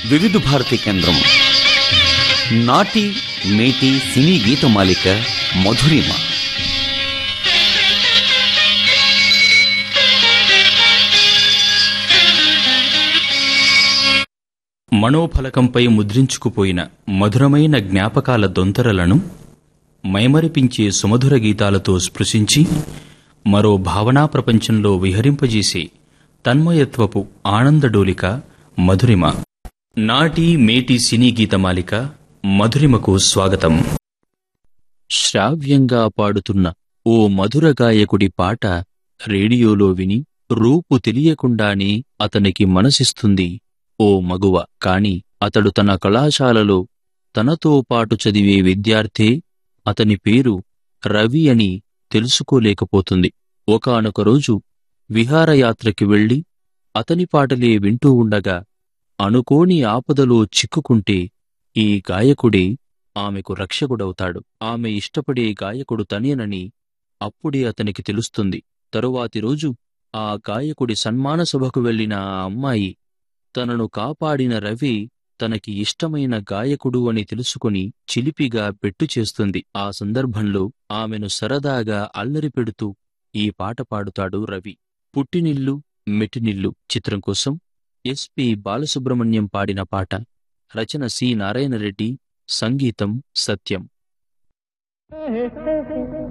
వివిధ భారతి కేంద్రం నాటి మేటి సినీ గీతమాలిక మధురిమ మనోఫలకంపై ముద్రించుకుపోయిన మధురమైన జ్ఞాపకాల దొంతరలను మైమరిపించే సుమధుర గీతాలతో స్పృశించి మరో భావనా ప్రపంచంలో విహరింపజేసే తన్మయత్వపు ఆనందడోలిక మధురిమ నాటి మేటి సినీ గీతమాలిక మధురిమకు స్వాగతం శ్రావ్యంగా పాడుతున్న ఓ మధుర గాయకుడి పాట రేడియోలో విని రూపు తెలియకుండానే అతనికి మనసిస్తుంది ఓ మగువ కాని అతడు తన కళాశాలలో తనతో పాటు చదివే విద్యార్థే అతని పేరు రవి అని తెలుసుకోలేకపోతుంది ఒకానొక రోజు విహారయాత్రకి వెళ్లి అతని పాటలే వింటూ ఉండగా అనుకోని ఆపదలో చిక్కుకుంటే ఈ గాయకుడే ఆమెకు రక్షకుడవుతాడు ఆమె ఇష్టపడే గాయకుడు తనేనని అప్పుడే అతనికి తెలుస్తుంది తరువాతి రోజు ఆ గాయకుడి సన్మాన సభకు వెళ్లిన ఆ అమ్మాయి తనను కాపాడిన రవి తనకి ఇష్టమైన గాయకుడు అని తెలుసుకుని చిలిపిగా పెట్టు చేస్తుంది ఆ సందర్భంలో ఆమెను సరదాగా అల్లరి పెడుతూ ఈ పాట పాడుతాడు రవి పుట్టినిల్లు మెట్టినిల్లు చిత్రం కోసం ఎస్పి బాలసుబ్రహ్మణ్యం పాడిన పాట రచన సి నారాయణరెడ్డి సంగీతం సత్యం Thank you.